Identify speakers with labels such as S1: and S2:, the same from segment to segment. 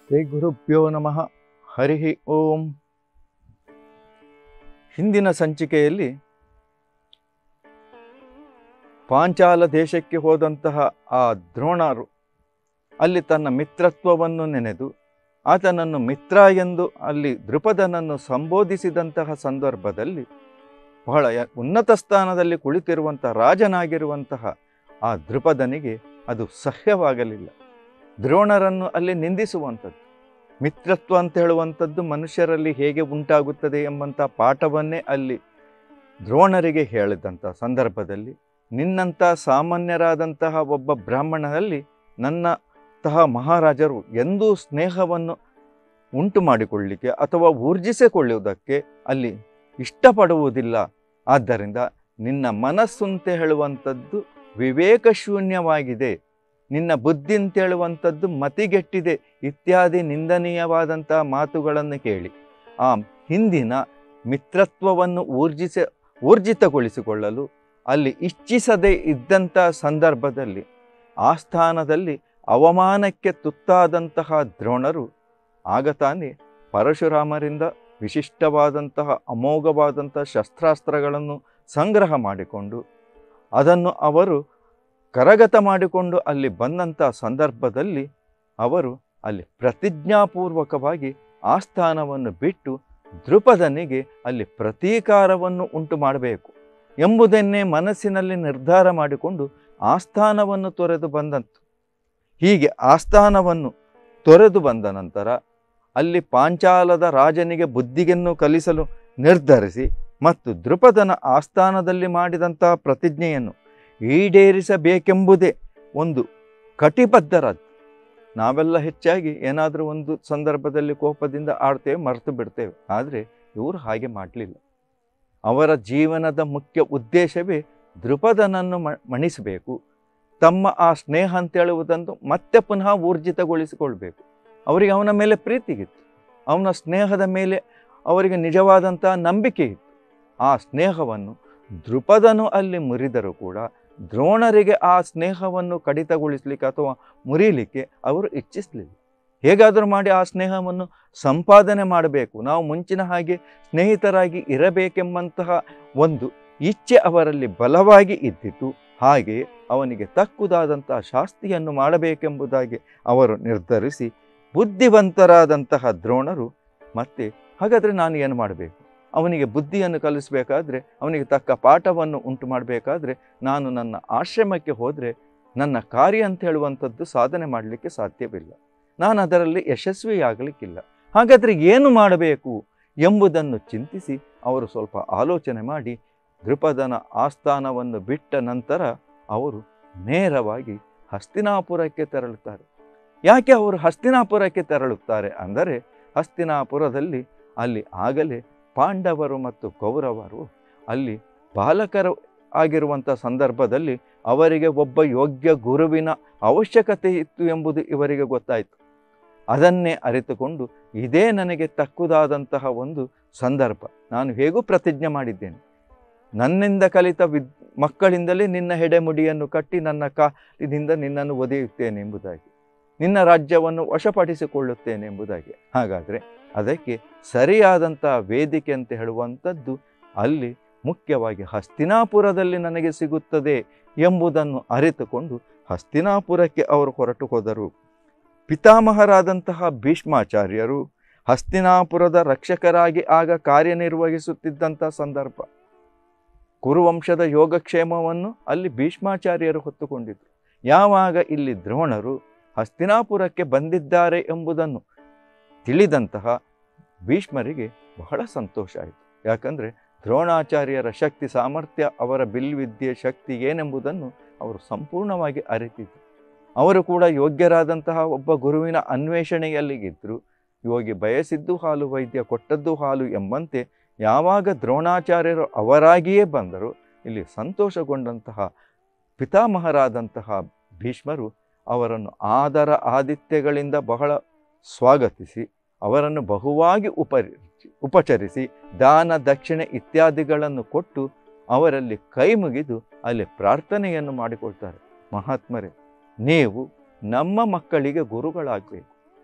S1: ಶ್ರೀ ಗುರುಭ್ಯೋ ನಮಃ ಹರಿ ಓಂ ಹಿಂದಿನ ಸಂಚಿಕೆಯಲ್ಲಿ ಪಾಂಚಾಲ ದೇಶಕ್ಕೆ ಹೋದಂತಹ ಆ ದ್ರೋಣರು ಅಲ್ಲಿ ತನ್ನ ಮಿತ್ರತ್ವವನ್ನು ನೆನೆದು ಆತನನ್ನು ಮಿತ್ರ ಎಂದು ಅಲ್ಲಿ ದೃಪದನನ್ನು ಸಂಬೋಧಿಸಿದಂತಹ ಸಂದರ್ಭದಲ್ಲಿ ಬಹಳ ಯ- ಉನ್ನತ ಸ್ಥಾನದಲ್ಲಿ ಕುಳಿತಿರುವಂಥ ರಾಜನಾಗಿರುವಂತಹ ಆ ದೃಪದನಿಗೆ ಅದು ಸಹ್ಯವಾಗಲಿಲ್ಲ ದ್ರೋಣರನ್ನು ಅಲ್ಲಿ ನಿಂದಿಸುವಂಥದ್ದು ಮಿತ್ರತ್ವ ಅಂತ ಹೇಳುವಂಥದ್ದು ಮನುಷ್ಯರಲ್ಲಿ ಹೇಗೆ ಉಂಟಾಗುತ್ತದೆ ಎಂಬಂಥ ಪಾಠವನ್ನೇ ಅಲ್ಲಿ ದ್ರೋಣರಿಗೆ ಹೇಳಿದಂಥ ಸಂದರ್ಭದಲ್ಲಿ ನಿನ್ನಂಥ ಸಾಮಾನ್ಯರಾದಂತಹ ಒಬ್ಬ ಬ್ರಾಹ್ಮಣನಲ್ಲಿ ನನ್ನಂತಹ ಮಹಾರಾಜರು ಎಂದೂ ಸ್ನೇಹವನ್ನು ಉಂಟು ಮಾಡಿಕೊಳ್ಳಲಿಕ್ಕೆ ಅಥವಾ ಊರ್ಜಿಸಿಕೊಳ್ಳುವುದಕ್ಕೆ ಅಲ್ಲಿ ಇಷ್ಟಪಡುವುದಿಲ್ಲ ಆದ್ದರಿಂದ ನಿನ್ನ ಮನಸ್ಸು ಅಂತ ಹೇಳುವಂಥದ್ದು ವಿವೇಕಶೂನ್ಯವಾಗಿದೆ ನಿನ್ನ ಬುದ್ಧಿ ಅಂತ ಹೇಳುವಂಥದ್ದು ಮತಿಗೆಟ್ಟಿದೆ ಇತ್ಯಾದಿ ನಿಂದನೀಯವಾದಂತಹ ಮಾತುಗಳನ್ನು ಕೇಳಿ ಆ ಹಿಂದಿನ ಮಿತ್ರತ್ವವನ್ನು ಊರ್ಜಿಸ ಊರ್ಜಿತಗೊಳಿಸಿಕೊಳ್ಳಲು ಅಲ್ಲಿ ಇಚ್ಛಿಸದೇ ಇದ್ದಂಥ ಸಂದರ್ಭದಲ್ಲಿ ಆ ಸ್ಥಾನದಲ್ಲಿ ಅವಮಾನಕ್ಕೆ ತುತ್ತಾದಂತಹ ದ್ರೋಣರು ಆಗ ತಾನೇ ಪರಶುರಾಮರಿಂದ ವಿಶಿಷ್ಟವಾದಂತಹ ಅಮೋಘವಾದಂತಹ ಶಸ್ತ್ರಾಸ್ತ್ರಗಳನ್ನು ಸಂಗ್ರಹ ಮಾಡಿಕೊಂಡು ಅದನ್ನು ಅವರು ಕರಗತ ಮಾಡಿಕೊಂಡು ಅಲ್ಲಿ ಬಂದಂಥ ಸಂದರ್ಭದಲ್ಲಿ ಅವರು ಅಲ್ಲಿ ಪ್ರತಿಜ್ಞಾಪೂರ್ವಕವಾಗಿ ಆ ಸ್ಥಾನವನ್ನು ಬಿಟ್ಟು ದೃಪದನಿಗೆ ಅಲ್ಲಿ ಪ್ರತೀಕಾರವನ್ನು ಉಂಟು ಮಾಡಬೇಕು ಎಂಬುದನ್ನೇ ಮನಸ್ಸಿನಲ್ಲಿ ನಿರ್ಧಾರ ಮಾಡಿಕೊಂಡು ಆಸ್ಥಾನವನ್ನು ತೊರೆದು ಬಂದಂತು ಹೀಗೆ ಆಸ್ಥಾನವನ್ನು ತೊರೆದು ಬಂದ ನಂತರ ಅಲ್ಲಿ ಪಾಂಚಾಲದ ರಾಜನಿಗೆ ಬುದ್ಧಿಯನ್ನು ಕಲಿಸಲು ನಿರ್ಧರಿಸಿ ಮತ್ತು ದೃಪದನ ಆಸ್ಥಾನದಲ್ಲಿ ಮಾಡಿದಂತಹ ಪ್ರತಿಜ್ಞೆಯನ್ನು ಈಡೇರಿಸಬೇಕೆಂಬುದೇ ಒಂದು ಕಟಿಬದ್ಧರಾದ ನಾವೆಲ್ಲ ಹೆಚ್ಚಾಗಿ ಏನಾದರೂ ಒಂದು ಸಂದರ್ಭದಲ್ಲಿ ಕೋಪದಿಂದ ಆಡ್ತೇವೆ ಮರೆತು ಬಿಡ್ತೇವೆ ಆದರೆ ಇವರು ಹಾಗೆ ಮಾಡಲಿಲ್ಲ ಅವರ ಜೀವನದ ಮುಖ್ಯ ಉದ್ದೇಶವೇ ದೃಪದನನ್ನು ಮ ಮಣಿಸಬೇಕು ತಮ್ಮ ಆ ಸ್ನೇಹ ಅಂತ ಹೇಳುವುದನ್ನು ಮತ್ತೆ ಪುನಃ ಊರ್ಜಿತಗೊಳಿಸಿಕೊಳ್ಬೇಕು ಅವರಿಗೆ ಅವನ ಮೇಲೆ ಪ್ರೀತಿಗಿತ್ತು ಅವನ ಸ್ನೇಹದ ಮೇಲೆ ಅವರಿಗೆ ನಿಜವಾದಂತಹ ನಂಬಿಕೆ ಇತ್ತು ಆ ಸ್ನೇಹವನ್ನು ದೃಪದನು ಅಲ್ಲಿ ಮುರಿದರೂ ಕೂಡ ದ್ರೋಣರಿಗೆ ಆ ಸ್ನೇಹವನ್ನು ಕಡಿತಗೊಳಿಸಲಿಕ್ಕೆ ಅಥವಾ ಮುರಿಲಿಕ್ಕೆ ಅವರು ಇಚ್ಛಿಸಲಿಲ್ಲ ಹೇಗಾದರೂ ಮಾಡಿ ಆ ಸ್ನೇಹವನ್ನು ಸಂಪಾದನೆ ಮಾಡಬೇಕು ನಾವು ಮುಂಚಿನ ಹಾಗೆ ಸ್ನೇಹಿತರಾಗಿ ಇರಬೇಕೆಂಬಂತಹ ಒಂದು ಇಚ್ಛೆ ಅವರಲ್ಲಿ ಬಲವಾಗಿ ಇದ್ದಿತು ಹಾಗೆಯೇ ಅವನಿಗೆ ತಕ್ಕುದಾದಂತಹ ಶಾಸ್ತಿಯನ್ನು ಮಾಡಬೇಕೆಂಬುದಾಗಿ ಅವರು ನಿರ್ಧರಿಸಿ ಬುದ್ಧಿವಂತರಾದಂತಹ ದ್ರೋಣರು ಮತ್ತೆ ಹಾಗಾದರೆ ನಾನು ಏನು ಮಾಡಬೇಕು ಅವನಿಗೆ ಬುದ್ಧಿಯನ್ನು ಕಲಿಸಬೇಕಾದ್ರೆ ಅವನಿಗೆ ತಕ್ಕ ಪಾಠವನ್ನು ಉಂಟು ಮಾಡಬೇಕಾದ್ರೆ ನಾನು ನನ್ನ ಆಶ್ರಮಕ್ಕೆ ಹೋದರೆ ನನ್ನ ಕಾರ್ಯ ಅಂತ ಹೇಳುವಂಥದ್ದು ಸಾಧನೆ ಮಾಡಲಿಕ್ಕೆ ಸಾಧ್ಯವಿಲ್ಲ ನಾನು ಅದರಲ್ಲಿ ಯಶಸ್ವಿಯಾಗಲಿಕ್ಕಿಲ್ಲ ಹಾಗಾದರೆ ಏನು ಮಾಡಬೇಕು ಎಂಬುದನ್ನು ಚಿಂತಿಸಿ ಅವರು ಸ್ವಲ್ಪ ಆಲೋಚನೆ ಮಾಡಿ ದೃಪದನ ಆಸ್ಥಾನವನ್ನು ಬಿಟ್ಟ ನಂತರ ಅವರು ನೇರವಾಗಿ ಹಸ್ತಿನಾಪುರಕ್ಕೆ ತೆರಳುತ್ತಾರೆ ಯಾಕೆ ಅವರು ಹಸ್ತಿನಾಪುರಕ್ಕೆ ತೆರಳುತ್ತಾರೆ ಅಂದರೆ ಹಸ್ತಿನಾಪುರದಲ್ಲಿ ಅಲ್ಲಿ ಆಗಲೇ ಪಾಂಡವರು ಮತ್ತು ಕೌರವರು ಅಲ್ಲಿ ಬಾಲಕರು ಆಗಿರುವಂಥ ಸಂದರ್ಭದಲ್ಲಿ ಅವರಿಗೆ ಒಬ್ಬ ಯೋಗ್ಯ ಗುರುವಿನ ಅವಶ್ಯಕತೆ ಇತ್ತು ಎಂಬುದು ಇವರಿಗೆ ಗೊತ್ತಾಯಿತು ಅದನ್ನೇ ಅರಿತುಕೊಂಡು ಇದೇ ನನಗೆ ತಕ್ಕುದಾದಂತಹ ಒಂದು ಸಂದರ್ಭ ನಾನು ಹೇಗೂ ಪ್ರತಿಜ್ಞೆ ಮಾಡಿದ್ದೇನೆ ನನ್ನಿಂದ ಕಲಿತ ವಿದ್ ಮಕ್ಕಳಿಂದಲೇ ನಿನ್ನ ಹೆಡೆಮುಡಿಯನ್ನು ಕಟ್ಟಿ ನನ್ನ ಕಾಲಿನಿಂದ ನಿನ್ನನ್ನು ಒದೆಯುತ್ತೇನೆ ಎಂಬುದಾಗಿ ನಿನ್ನ ರಾಜ್ಯವನ್ನು ವಶಪಡಿಸಿಕೊಳ್ಳುತ್ತೇನೆ ಎಂಬುದಾಗಿ ಹಾಗಾದರೆ ಅದಕ್ಕೆ ಸರಿಯಾದಂಥ ವೇದಿಕೆ ಅಂತ ಹೇಳುವಂಥದ್ದು ಅಲ್ಲಿ ಮುಖ್ಯವಾಗಿ ಹಸ್ತಿನಾಪುರದಲ್ಲಿ ನನಗೆ ಸಿಗುತ್ತದೆ ಎಂಬುದನ್ನು ಅರಿತುಕೊಂಡು ಹಸ್ತಿನಾಪುರಕ್ಕೆ ಅವರು ಹೊರಟು ಹೋದರು ಪಿತಾಮಹರಾದಂತಹ ಭೀಷ್ಮಾಚಾರ್ಯರು ಹಸ್ತಿನಾಪುರದ ರಕ್ಷಕರಾಗಿ ಆಗ ಕಾರ್ಯನಿರ್ವಹಿಸುತ್ತಿದ್ದಂಥ ಸಂದರ್ಭ ಕುರುವಂಶದ ಯೋಗಕ್ಷೇಮವನ್ನು ಅಲ್ಲಿ ಭೀಷ್ಮಾಚಾರ್ಯರು ಹೊತ್ತುಕೊಂಡಿದ್ದರು ಯಾವಾಗ ಇಲ್ಲಿ ದ್ರೋಣರು ಹಸ್ತಿನಾಪುರಕ್ಕೆ ಬಂದಿದ್ದಾರೆ ಎಂಬುದನ್ನು ತಿಳಿದಂತಹ ಭೀಷ್ಮರಿಗೆ ಬಹಳ ಸಂತೋಷ ಆಯಿತು ಯಾಕಂದರೆ ದ್ರೋಣಾಚಾರ್ಯರ ಶಕ್ತಿ ಸಾಮರ್ಥ್ಯ ಅವರ ಬಿಲ್ವಿದ್ಯೆ ಶಕ್ತಿ ಏನೆಂಬುದನ್ನು ಅವರು ಸಂಪೂರ್ಣವಾಗಿ ಅರಿತಿದ್ದರು ಅವರು ಕೂಡ ಯೋಗ್ಯರಾದಂತಹ ಒಬ್ಬ ಗುರುವಿನ ಅನ್ವೇಷಣೆಯಲ್ಲಿಗಿದ್ದರು ಯೋಗಿ ಬಯಸಿದ್ದು ಹಾಲು ವೈದ್ಯ ಕೊಟ್ಟದ್ದು ಹಾಲು ಎಂಬಂತೆ ಯಾವಾಗ ದ್ರೋಣಾಚಾರ್ಯರು ಅವರಾಗಿಯೇ ಬಂದರು ಇಲ್ಲಿ ಸಂತೋಷಗೊಂಡಂತಹ ಪಿತಾಮಹರಾದಂತಹ ಭೀಷ್ಮರು ಅವರನ್ನು ಆದರ ಆದಿತ್ಯಗಳಿಂದ ಬಹಳ ಸ್ವಾಗತಿಸಿ ಅವರನ್ನು ಬಹುವಾಗಿ ಉಪರಿಸಿ ಉಪಚರಿಸಿ ದಾನ ದಕ್ಷಿಣೆ ಇತ್ಯಾದಿಗಳನ್ನು ಕೊಟ್ಟು ಅವರಲ್ಲಿ ಕೈ ಮುಗಿದು ಅಲ್ಲಿ ಪ್ರಾರ್ಥನೆಯನ್ನು ಮಾಡಿಕೊಳ್ತಾರೆ ಮಹಾತ್ಮರೇ ನೀವು ನಮ್ಮ ಮಕ್ಕಳಿಗೆ ಗುರುಗಳಾಗಬೇಕು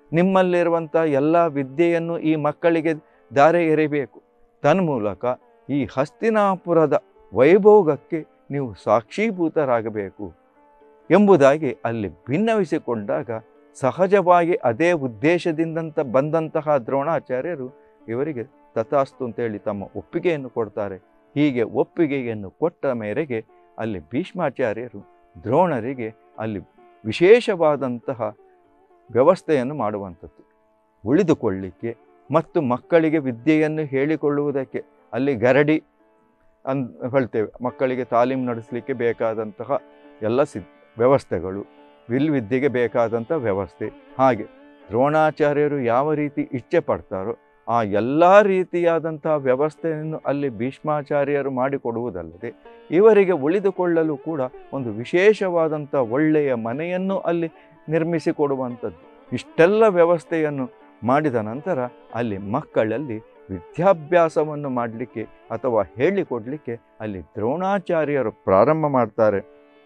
S1: ನಿಮ್ಮಲ್ಲಿರುವಂಥ ಎಲ್ಲ ವಿದ್ಯೆಯನ್ನು ಈ ಮಕ್ಕಳಿಗೆ ದಾರೆ ಎರೆಯಬೇಕು ತನ್ಮೂಲಕ ಈ ಹಸ್ತಿನಾಪುರದ ವೈಭೋಗಕ್ಕೆ ನೀವು ಸಾಕ್ಷೀಭೂತರಾಗಬೇಕು ಎಂಬುದಾಗಿ ಅಲ್ಲಿ ಭಿನ್ನವಿಸಿಕೊಂಡಾಗ ಸಹಜವಾಗಿ ಅದೇ ಉದ್ದೇಶದಿಂದಂತ ಬಂದಂತಹ ದ್ರೋಣಾಚಾರ್ಯರು ಇವರಿಗೆ ತಥಾಸ್ತು ಅಂತೇಳಿ ತಮ್ಮ ಒಪ್ಪಿಗೆಯನ್ನು ಕೊಡ್ತಾರೆ ಹೀಗೆ ಒಪ್ಪಿಗೆಯನ್ನು ಕೊಟ್ಟ ಮೇರೆಗೆ ಅಲ್ಲಿ ಭೀಷ್ಮಾಚಾರ್ಯರು ದ್ರೋಣರಿಗೆ ಅಲ್ಲಿ ವಿಶೇಷವಾದಂತಹ ವ್ಯವಸ್ಥೆಯನ್ನು ಮಾಡುವಂಥದ್ದು ಉಳಿದುಕೊಳ್ಳಿಕ್ಕೆ ಮತ್ತು ಮಕ್ಕಳಿಗೆ ವಿದ್ಯೆಯನ್ನು ಹೇಳಿಕೊಳ್ಳುವುದಕ್ಕೆ ಅಲ್ಲಿ ಗರಡಿ ಅನ್ ಹೇಳ್ತೇವೆ ಮಕ್ಕಳಿಗೆ ತಾಲೀಮು ನಡೆಸಲಿಕ್ಕೆ ಬೇಕಾದಂತಹ ಎಲ್ಲ ಸಿದ್ ವ್ಯವಸ್ಥೆಗಳು ವಿಲ್ವಿದ್ಯೆಗೆ ಬೇಕಾದಂಥ ವ್ಯವಸ್ಥೆ ಹಾಗೆ ದ್ರೋಣಾಚಾರ್ಯರು ಯಾವ ರೀತಿ ಇಚ್ಛೆ ಪಡ್ತಾರೋ ಆ ಎಲ್ಲ ರೀತಿಯಾದಂತಹ ವ್ಯವಸ್ಥೆಯನ್ನು ಅಲ್ಲಿ ಭೀಷ್ಮಾಚಾರ್ಯರು ಮಾಡಿಕೊಡುವುದಲ್ಲದೆ ಇವರಿಗೆ ಉಳಿದುಕೊಳ್ಳಲು ಕೂಡ ಒಂದು ವಿಶೇಷವಾದಂಥ ಒಳ್ಳೆಯ ಮನೆಯನ್ನು ಅಲ್ಲಿ ನಿರ್ಮಿಸಿಕೊಡುವಂಥದ್ದು ಇಷ್ಟೆಲ್ಲ ವ್ಯವಸ್ಥೆಯನ್ನು ಮಾಡಿದ ನಂತರ ಅಲ್ಲಿ ಮಕ್ಕಳಲ್ಲಿ ವಿದ್ಯಾಭ್ಯಾಸವನ್ನು ಮಾಡಲಿಕ್ಕೆ ಅಥವಾ ಹೇಳಿಕೊಡಲಿಕ್ಕೆ ಅಲ್ಲಿ ದ್ರೋಣಾಚಾರ್ಯರು ಪ್ರಾರಂಭ ಮಾಡ್ತಾರೆ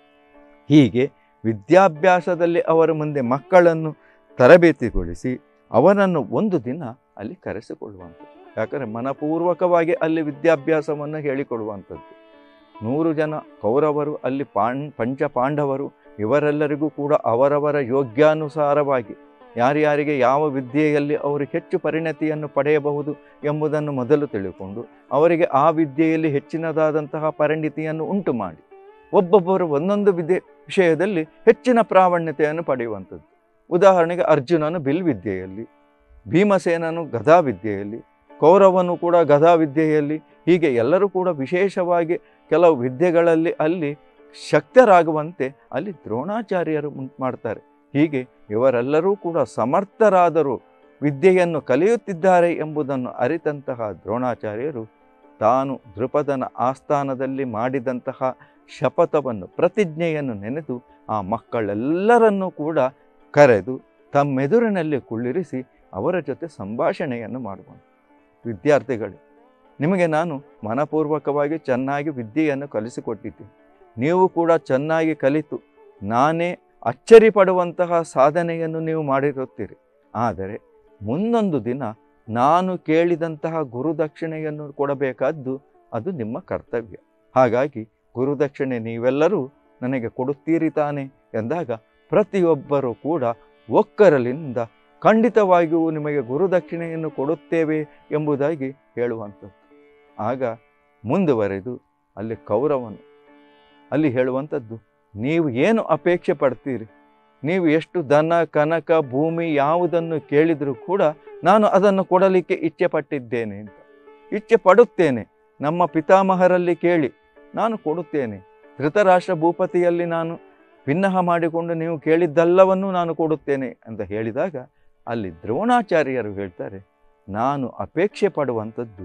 S1: ಹೀಗೆ ವಿದ್ಯಾಭ್ಯಾಸದಲ್ಲಿ ಅವರ ಮುಂದೆ ಮಕ್ಕಳನ್ನು ತರಬೇತಿಗೊಳಿಸಿ ಅವರನ್ನು ಒಂದು ದಿನ ಅಲ್ಲಿ ಕರೆಸಿಕೊಳ್ಳುವಂಥದ್ದು ಯಾಕಂದರೆ ಮನಪೂರ್ವಕವಾಗಿ ಅಲ್ಲಿ ವಿದ್ಯಾಭ್ಯಾಸವನ್ನು ಹೇಳಿಕೊಡುವಂಥದ್ದು ನೂರು ಜನ ಕೌರವರು ಅಲ್ಲಿ ಪಾಣ್ ಪಂಚ ಪಾಂಡವರು ಇವರೆಲ್ಲರಿಗೂ ಕೂಡ ಅವರವರ ಯೋಗ್ಯಾನುಸಾರವಾಗಿ ಯಾರ್ಯಾರಿಗೆ ಯಾವ ವಿದ್ಯೆಯಲ್ಲಿ ಅವರು ಹೆಚ್ಚು ಪರಿಣತಿಯನ್ನು ಪಡೆಯಬಹುದು ಎಂಬುದನ್ನು ಮೊದಲು ತಿಳ್ಕೊಂಡು ಅವರಿಗೆ ಆ ವಿದ್ಯೆಯಲ್ಲಿ ಹೆಚ್ಚಿನದಾದಂತಹ ಪರಿಣಿತಿಯನ್ನು ಉಂಟು ಮಾಡಿ ಒಬ್ಬೊಬ್ಬರು ಒಂದೊಂದು ವಿದ್ಯೆ ವಿಷಯದಲ್ಲಿ ಹೆಚ್ಚಿನ ಪ್ರಾವಣ್ಯತೆಯನ್ನು ಪಡೆಯುವಂಥದ್ದು ಉದಾಹರಣೆಗೆ ಅರ್ಜುನನು ಬಿಲ್ ವಿದ್ಯೆಯಲ್ಲಿ ಭೀಮಸೇನನು ಗದಾ ವಿದ್ಯೆಯಲ್ಲಿ ಕೌರವನು ಕೂಡ ಗದಾ ವಿದ್ಯೆಯಲ್ಲಿ ಹೀಗೆ ಎಲ್ಲರೂ ಕೂಡ ವಿಶೇಷವಾಗಿ ಕೆಲವು ವಿದ್ಯೆಗಳಲ್ಲಿ ಅಲ್ಲಿ ಶಕ್ತರಾಗುವಂತೆ ಅಲ್ಲಿ ದ್ರೋಣಾಚಾರ್ಯರು ಉಂಟು ಮಾಡ್ತಾರೆ ಹೀಗೆ ಇವರೆಲ್ಲರೂ ಕೂಡ ಸಮರ್ಥರಾದರೂ ವಿದ್ಯೆಯನ್ನು ಕಲಿಯುತ್ತಿದ್ದಾರೆ ಎಂಬುದನ್ನು ಅರಿತಂತಹ ದ್ರೋಣಾಚಾರ್ಯರು ತಾನು ದೃಪದನ ಆಸ್ಥಾನದಲ್ಲಿ ಮಾಡಿದಂತಹ ಶಪಥವನ್ನು ಪ್ರತಿಜ್ಞೆಯನ್ನು ನೆನೆದು ಆ ಮಕ್ಕಳೆಲ್ಲರನ್ನೂ ಕೂಡ ಕರೆದು ತಮ್ಮೆದುರಿನಲ್ಲಿ ಕುಳ್ಳಿರಿಸಿ ಅವರ ಜೊತೆ ಸಂಭಾಷಣೆಯನ್ನು ಮಾಡುವಂಥ ವಿದ್ಯಾರ್ಥಿಗಳೇ ನಿಮಗೆ ನಾನು ಮನಪೂರ್ವಕವಾಗಿ ಚೆನ್ನಾಗಿ ವಿದ್ಯೆಯನ್ನು ಕಲಿಸಿಕೊಟ್ಟಿದ್ದೀನಿ ನೀವು ಕೂಡ ಚೆನ್ನಾಗಿ ಕಲಿತು ನಾನೇ ಅಚ್ಚರಿ ಪಡುವಂತಹ ಸಾಧನೆಯನ್ನು ನೀವು ಮಾಡಿರುತ್ತೀರಿ ಆದರೆ ಮುಂದೊಂದು ದಿನ ನಾನು ಕೇಳಿದಂತಹ ಗುರುದಕ್ಷಿಣೆಯನ್ನು ಕೊಡಬೇಕಾದ್ದು ಅದು ನಿಮ್ಮ ಕರ್ತವ್ಯ ಹಾಗಾಗಿ ಗುರುದಕ್ಷಿಣೆ ನೀವೆಲ್ಲರೂ ನನಗೆ ಕೊಡುತ್ತೀರಿ ತಾನೆ ಎಂದಾಗ ಪ್ರತಿಯೊಬ್ಬರೂ ಕೂಡ ಒಕ್ಕರಲಿಂದ ಖಂಡಿತವಾಗಿಯೂ ನಿಮಗೆ ಗುರುದಕ್ಷಿಣೆಯನ್ನು ಕೊಡುತ್ತೇವೆ ಎಂಬುದಾಗಿ ಹೇಳುವಂಥದ್ದು ಆಗ ಮುಂದುವರೆದು ಅಲ್ಲಿ ಕೌರವನು ಅಲ್ಲಿ ಹೇಳುವಂಥದ್ದು ನೀವು ಏನು ಅಪೇಕ್ಷೆ ಪಡ್ತೀರಿ ನೀವು ಎಷ್ಟು ದನ ಕನಕ ಭೂಮಿ ಯಾವುದನ್ನು ಕೇಳಿದರೂ ಕೂಡ ನಾನು ಅದನ್ನು ಕೊಡಲಿಕ್ಕೆ ಇಚ್ಛೆ ಪಟ್ಟಿದ್ದೇನೆ ಅಂತ ಇಚ್ಛೆ ಪಡುತ್ತೇನೆ ನಮ್ಮ ಪಿತಾಮಹರಲ್ಲಿ ಕೇಳಿ ನಾನು ಕೊಡುತ್ತೇನೆ ಧೃತರಾಷ್ಟ್ರ ಭೂಪತಿಯಲ್ಲಿ ನಾನು ಭಿನ್ನಹ ಮಾಡಿಕೊಂಡು ನೀವು ಕೇಳಿದ್ದೆಲ್ಲವನ್ನೂ ನಾನು ಕೊಡುತ್ತೇನೆ ಅಂತ ಹೇಳಿದಾಗ ಅಲ್ಲಿ ದ್ರೋಣಾಚಾರ್ಯರು ಹೇಳ್ತಾರೆ ನಾನು ಅಪೇಕ್ಷೆ ಪಡುವಂಥದ್ದು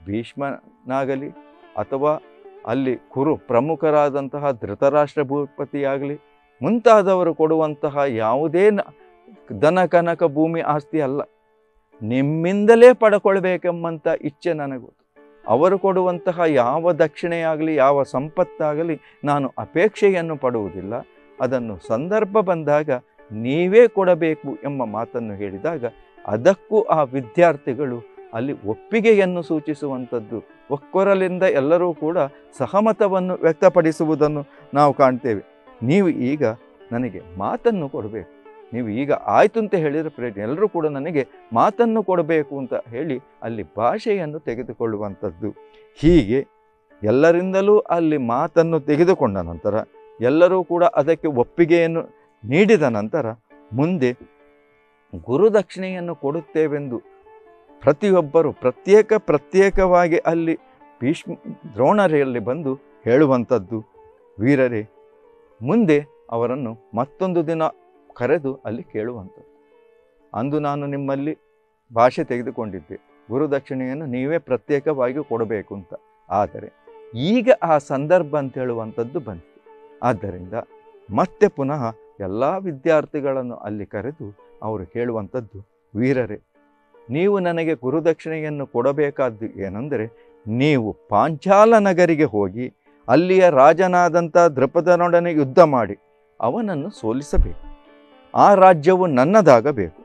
S1: ಭೀಷ್ಮನಾಗಲಿ ಅಥವಾ ಅಲ್ಲಿ ಕುರು ಪ್ರಮುಖರಾದಂತಹ ಧೃತರಾಷ್ಟ್ರ ಭೂಪತಿಯಾಗಲಿ ಮುಂತಾದವರು ಕೊಡುವಂತಹ ಯಾವುದೇ ನ- ದನ ಕನಕ ಭೂಮಿ ಆಸ್ತಿ ಅಲ್ಲ ನಿಮ್ಮಿಂದಲೇ ಪಡ್ಕೊಳ್ಬೇಕೆಂಬಂಥ ಇಚ್ಛೆ ನನಗೆ ಗೊತ್ತು ಅವರು ಕೊಡುವಂತಹ ಯಾವ ದಕ್ಷಿಣೆಯಾಗಲಿ ಯಾವ ಸಂಪತ್ತಾಗಲಿ ನಾನು ಅಪೇಕ್ಷೆಯನ್ನು ಪಡುವುದಿಲ್ಲ ಅದನ್ನು ಸಂದರ್ಭ ಬಂದಾಗ ನೀವೇ ಕೊಡಬೇಕು ಎಂಬ ಮಾತನ್ನು ಹೇಳಿದಾಗ ಅದಕ್ಕೂ ಆ ವಿದ್ಯಾರ್ಥಿಗಳು ಅಲ್ಲಿ ಒಪ್ಪಿಗೆಯನ್ನು ಸೂಚಿಸುವಂಥದ್ದು ಒಕ್ಕೊರಲಿಂದ ಎಲ್ಲರೂ ಕೂಡ ಸಹಮತವನ್ನು ವ್ಯಕ್ತಪಡಿಸುವುದನ್ನು ನಾವು ಕಾಣ್ತೇವೆ ನೀವು ಈಗ ನನಗೆ ಮಾತನ್ನು ಕೊಡಬೇಕು ನೀವು ಈಗ ಆಯ್ತು ಅಂತ ಹೇಳಿದರೆ ಪ್ರಯೋಜನ ಎಲ್ಲರೂ ಕೂಡ ನನಗೆ ಮಾತನ್ನು ಕೊಡಬೇಕು ಅಂತ ಹೇಳಿ ಅಲ್ಲಿ ಭಾಷೆಯನ್ನು ತೆಗೆದುಕೊಳ್ಳುವಂಥದ್ದು ಹೀಗೆ ಎಲ್ಲರಿಂದಲೂ ಅಲ್ಲಿ ಮಾತನ್ನು ತೆಗೆದುಕೊಂಡ ನಂತರ ಎಲ್ಲರೂ ಕೂಡ ಅದಕ್ಕೆ ಒಪ್ಪಿಗೆಯನ್ನು ನೀಡಿದ ನಂತರ ಮುಂದೆ ಗುರುದಕ್ಷಿಣೆಯನ್ನು ಕೊಡುತ್ತೇವೆಂದು ಪ್ರತಿಯೊಬ್ಬರು ಪ್ರತ್ಯೇಕ ಪ್ರತ್ಯೇಕವಾಗಿ ಅಲ್ಲಿ ಭೀಷ್ಮ ದ್ರೋಣರಲ್ಲಿ ಬಂದು ಹೇಳುವಂಥದ್ದು ವೀರರೇ ಮುಂದೆ ಅವರನ್ನು ಮತ್ತೊಂದು ದಿನ ಕರೆದು ಅಲ್ಲಿ ಕೇಳುವಂಥದ್ದು ಅಂದು ನಾನು ನಿಮ್ಮಲ್ಲಿ ಭಾಷೆ ತೆಗೆದುಕೊಂಡಿದ್ದೆ ಗುರುದಕ್ಷಿಣೆಯನ್ನು ನೀವೇ ಪ್ರತ್ಯೇಕವಾಗಿ ಕೊಡಬೇಕು ಅಂತ ಆದರೆ ಈಗ ಆ ಸಂದರ್ಭ ಅಂತ ಹೇಳುವಂಥದ್ದು ಬಂತು ಆದ್ದರಿಂದ ಮತ್ತೆ ಪುನಃ ಎಲ್ಲ ವಿದ್ಯಾರ್ಥಿಗಳನ್ನು ಅಲ್ಲಿ ಕರೆದು ಅವರು ಹೇಳುವಂಥದ್ದು ವೀರರೇ ನೀವು ನನಗೆ ಗುರುದಕ್ಷಿಣೆಯನ್ನು ಕೊಡಬೇಕಾದ್ದು ಏನೆಂದರೆ ನೀವು ಪಾಂಚಾಲ ನಗರಿಗೆ ಹೋಗಿ ಅಲ್ಲಿಯ ರಾಜನಾದಂಥ ದೃಪದನೊಡನೆ ಯುದ್ಧ ಮಾಡಿ ಅವನನ್ನು ಸೋಲಿಸಬೇಕು ಆ ರಾಜ್ಯವು ನನ್ನದಾಗಬೇಕು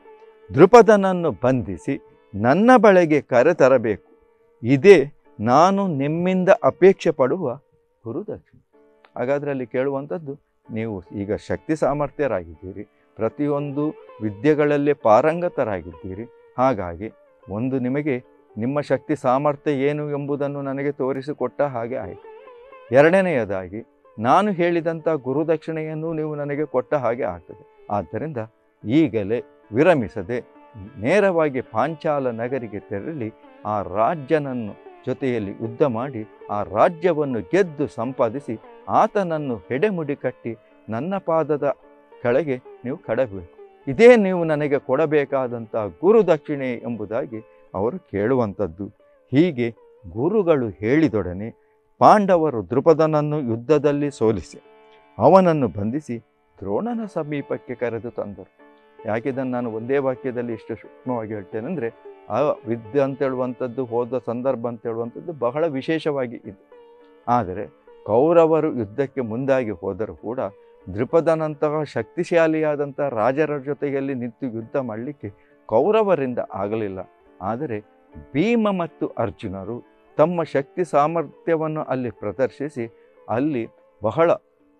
S1: ದೃಪದನನ್ನು ಬಂಧಿಸಿ ನನ್ನ ಬಳಿಗೆ ಕರೆತರಬೇಕು ಇದೇ ನಾನು ನಿಮ್ಮಿಂದ ಅಪೇಕ್ಷೆ ಪಡುವ ಗುರುದಕ್ಷಿಣೆ ಹಾಗಾದರೆ ಅಲ್ಲಿ ಕೇಳುವಂಥದ್ದು ನೀವು ಈಗ ಶಕ್ತಿ ಸಾಮರ್ಥ್ಯರಾಗಿದ್ದೀರಿ ಪ್ರತಿಯೊಂದು ವಿದ್ಯೆಗಳಲ್ಲಿ ಪಾರಂಗತರಾಗಿದ್ದೀರಿ ಹಾಗಾಗಿ ಒಂದು ನಿಮಗೆ ನಿಮ್ಮ ಶಕ್ತಿ ಸಾಮರ್ಥ್ಯ ಏನು ಎಂಬುದನ್ನು ನನಗೆ ತೋರಿಸಿಕೊಟ್ಟ ಹಾಗೆ ಆಯಿತು ಎರಡನೆಯದಾಗಿ ನಾನು ಹೇಳಿದಂಥ ಗುರುದಕ್ಷಿಣೆಯನ್ನು ನೀವು ನನಗೆ ಕೊಟ್ಟ ಹಾಗೆ ಆಗ್ತದೆ ಆದ್ದರಿಂದ ಈಗಲೇ ವಿರಮಿಸದೆ ನೇರವಾಗಿ ಪಾಂಚಾಲ ನಗರಿಗೆ ತೆರಳಿ ಆ ರಾಜ್ಯನನ್ನು ಜೊತೆಯಲ್ಲಿ ಯುದ್ಧ ಮಾಡಿ ಆ ರಾಜ್ಯವನ್ನು ಗೆದ್ದು ಸಂಪಾದಿಸಿ ಆತನನ್ನು ಹೆಡೆಮುಡಿ ಕಟ್ಟಿ ನನ್ನ ಪಾದದ ಕೆಳಗೆ ನೀವು ಕಡಬೇಕು ಇದೇ ನೀವು ನನಗೆ ಕೊಡಬೇಕಾದಂಥ ಗುರುದಕ್ಷಿಣೆ ಎಂಬುದಾಗಿ ಅವರು ಕೇಳುವಂಥದ್ದು ಹೀಗೆ ಗುರುಗಳು ಹೇಳಿದೊಡನೆ ಪಾಂಡವರು ದೃಪದನನ್ನು ಯುದ್ಧದಲ್ಲಿ ಸೋಲಿಸಿ ಅವನನ್ನು ಬಂಧಿಸಿ ದ್ರೋಣನ ಸಮೀಪಕ್ಕೆ ಕರೆದು ತಂದರು ಯಾಕಿದನ್ನು ನಾನು ಒಂದೇ ವಾಕ್ಯದಲ್ಲಿ ಇಷ್ಟು ಸೂಕ್ಷ್ಮವಾಗಿ ಹೇಳ್ತೇನೆ ಅಂದರೆ ಆ ವಿದ್ಯೆ ಅಂತ ಹೇಳುವಂಥದ್ದು ಹೋದ ಸಂದರ್ಭ ಅಂತ ಹೇಳುವಂಥದ್ದು ಬಹಳ ವಿಶೇಷವಾಗಿ ಇದೆ ಆದರೆ ಕೌರವರು ಯುದ್ಧಕ್ಕೆ ಮುಂದಾಗಿ ಹೋದರೂ ಕೂಡ ದೃಪದನಂತಹ ಶಕ್ತಿಶಾಲಿಯಾದಂಥ ರಾಜರ ಜೊತೆಯಲ್ಲಿ ನಿಂತು ಯುದ್ಧ ಮಾಡಲಿಕ್ಕೆ ಕೌರವರಿಂದ ಆಗಲಿಲ್ಲ ಆದರೆ ಭೀಮ ಮತ್ತು ಅರ್ಜುನರು ತಮ್ಮ ಶಕ್ತಿ ಸಾಮರ್ಥ್ಯವನ್ನು ಅಲ್ಲಿ ಪ್ರದರ್ಶಿಸಿ ಅಲ್ಲಿ ಬಹಳ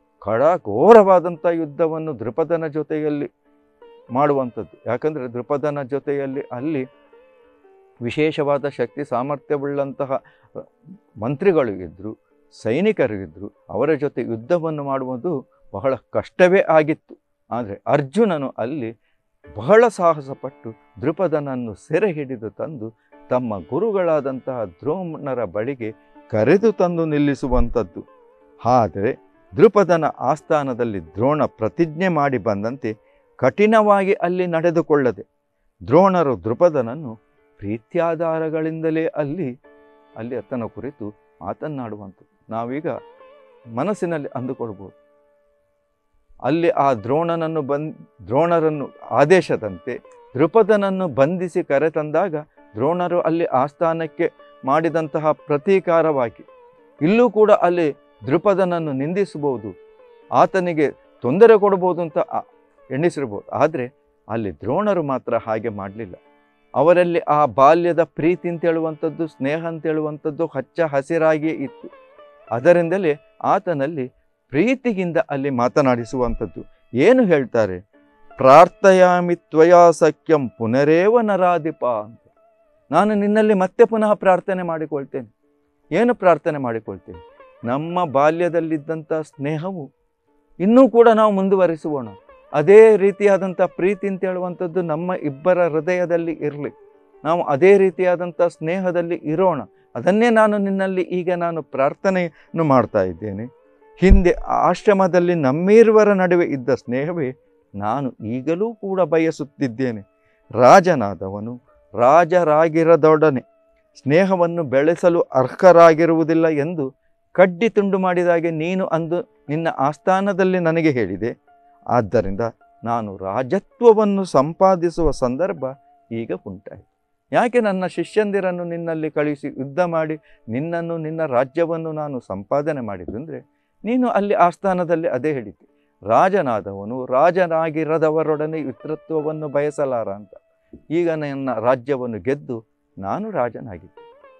S1: ಕಡಘೋರವಾದಂಥ ಯುದ್ಧವನ್ನು ದೃಪದನ ಜೊತೆಯಲ್ಲಿ ಮಾಡುವಂಥದ್ದು ಯಾಕಂದರೆ ದೃಪದನ ಜೊತೆಯಲ್ಲಿ ಅಲ್ಲಿ ವಿಶೇಷವಾದ ಶಕ್ತಿ ಸಾಮರ್ಥ್ಯವುಳ್ಳಂತಹ ಮಂತ್ರಿಗಳು ಇದ್ದರು ಸೈನಿಕರು ಇದ್ದರು ಅವರ ಜೊತೆ ಯುದ್ಧವನ್ನು ಮಾಡುವುದು ಬಹಳ ಕಷ್ಟವೇ ಆಗಿತ್ತು ಆದರೆ ಅರ್ಜುನನು ಅಲ್ಲಿ ಬಹಳ ಸಾಹಸಪಟ್ಟು ದೃಪದನನ್ನು ಸೆರೆ ಹಿಡಿದು ತಂದು ತಮ್ಮ ಗುರುಗಳಾದಂತಹ ದ್ರೋಣರ ಬಳಿಗೆ ಕರೆದು ತಂದು ನಿಲ್ಲಿಸುವಂಥದ್ದು ಆದರೆ ದೃಪದನ ಆಸ್ಥಾನದಲ್ಲಿ ದ್ರೋಣ ಪ್ರತಿಜ್ಞೆ ಮಾಡಿ ಬಂದಂತೆ ಕಠಿಣವಾಗಿ ಅಲ್ಲಿ ನಡೆದುಕೊಳ್ಳದೆ ದ್ರೋಣರು ದೃಪದನನ್ನು ಪ್ರೀತ್ಯಾಧಾರಗಳಿಂದಲೇ ಅಲ್ಲಿ ಅಲ್ಲಿ ಆತನ ಕುರಿತು ಮಾತನಾಡುವಂಥದ್ದು ನಾವೀಗ ಮನಸ್ಸಿನಲ್ಲಿ ಅಂದುಕೊಳ್ಬೋದು ಅಲ್ಲಿ ಆ ದ್ರೋಣನನ್ನು ಬಂದ್ ದ್ರೋಣರನ್ನು ಆದೇಶದಂತೆ ದೃಪದನನ್ನು ಬಂಧಿಸಿ ಕರೆತಂದಾಗ ದ್ರೋಣರು ಅಲ್ಲಿ ಆಸ್ಥಾನಕ್ಕೆ ಮಾಡಿದಂತಹ ಪ್ರತೀಕಾರವಾಗಿ ಇಲ್ಲೂ ಕೂಡ ಅಲ್ಲಿ ದೃಪದನನ್ನು ನಿಂದಿಸಬಹುದು ಆತನಿಗೆ ತೊಂದರೆ ಕೊಡ್ಬೋದು ಅಂತ ಆ- ಎಣಿಸಿರ್ಬೋದು ಆದರೆ ಅಲ್ಲಿ ದ್ರೋಣರು ಮಾತ್ರ ಹಾಗೆ ಮಾಡಲಿಲ್ಲ ಅವರಲ್ಲಿ ಆ ಬಾಲ್ಯದ ಪ್ರೀತಿ ಅಂತೇಳುವಂಥದ್ದು ಸ್ನೇಹ ಅಂತೇಳುವಂಥದ್ದು ಹಚ್ಚ ಹಸಿರಾಗಿಯೇ ಇತ್ತು ಅದರಿಂದಲೇ ಆತನಲ್ಲಿ ಪ್ರೀತಿಗಿಂದ ಅಲ್ಲಿ ಮಾತನಾಡಿಸುವಂಥದ್ದು ಏನು ಹೇಳ್ತಾರೆ ಪ್ರಾರ್ಥಯಾಮಿ ತ್ವಯಾ ಸಖ್ಯಂ ಪುನರೇವ ನರಾಧಿಪ ಅಂತ ನಾನು ನಿನ್ನಲ್ಲಿ ಮತ್ತೆ ಪುನಃ ಪ್ರಾರ್ಥನೆ ಮಾಡಿಕೊಳ್ತೇನೆ ಏನು ಪ್ರಾರ್ಥನೆ ಮಾಡಿಕೊಳ್ತೇನೆ ನಮ್ಮ ಬಾಲ್ಯದಲ್ಲಿದ್ದಂಥ ಸ್ನೇಹವು ಇನ್ನೂ ಕೂಡ ನಾವು ಮುಂದುವರಿಸುவோಣ ಅದೇ ರೀತಿಯಾದಂಥ ಪ್ರೀತಿ ಅಂತ ಹೇಳುವಂಥದ್ದು ನಮ್ಮ ಇಬ್ಬರ ಹೃದಯದಲ್ಲಿ ಇರಲಿ ನಾವು ಅದೇ ರೀತಿಯಾದಂಥ ಸ್ನೇಹದಲ್ಲಿ ಇರೋಣ ಅದನ್ನೇ ನಾನು ನಿನ್ನಲ್ಲಿ ಈಗ ನಾನು ಪ್ರಾರ್ಥನೆಯನ್ನು ಮಾಡ್ತಾ ಇದ್ದೇನೆ ಹಿಂದೆ ಆಶ್ರಮದಲ್ಲಿ ನಮ್ಮಿರುವರ ನಡುವೆ ಇದ್ದ ಸ್ನೇಹವೇ ನಾನು ಈಗಲೂ ಕೂಡ ಬಯಸುತ್ತಿದ್ದೇನೆ ರಾಜನಾದವನು ರಾಜರಾಗಿರದೊಡನೆ ಸ್ನೇಹವನ್ನು ಬೆಳೆಸಲು ಅರ್ಹರಾಗಿರುವುದಿಲ್ಲ ಎಂದು ಕಡ್ಡಿ ತುಂಡು ಮಾಡಿದಾಗೆ ನೀನು ಅಂದು ನಿನ್ನ ಆಸ್ಥಾನದಲ್ಲಿ ನನಗೆ ಹೇಳಿದೆ ಆದ್ದರಿಂದ ನಾನು ರಾಜತ್ವವನ್ನು ಸಂಪಾದಿಸುವ ಸಂದರ್ಭ ಈಗ ಉಂಟಾಯಿತು ಯಾಕೆ ನನ್ನ ಶಿಷ್ಯಂದಿರನ್ನು ನಿನ್ನಲ್ಲಿ ಕಳುಹಿಸಿ ಯುದ್ಧ ಮಾಡಿ ನಿನ್ನನ್ನು ನಿನ್ನ ರಾಜ್ಯವನ್ನು ನಾನು ಸಂಪಾದನೆ ಮಾಡಿದ್ದು ಅಂದರೆ ನೀನು ಅಲ್ಲಿ ಆಸ್ಥಾನದಲ್ಲಿ ಅದೇ ಹೇಳಿದ್ದೆ ರಾಜನಾದವನು ರಾಜನಾಗಿರದವರೊಡನೆ ಮಿತ್ರತ್ವವನ್ನು ಬಯಸಲಾರ ಅಂತ ಈಗ ನನ್ನ ರಾಜ್ಯವನ್ನು ಗೆದ್ದು ನಾನು ರಾಜನಾಗಿದ್ದೆ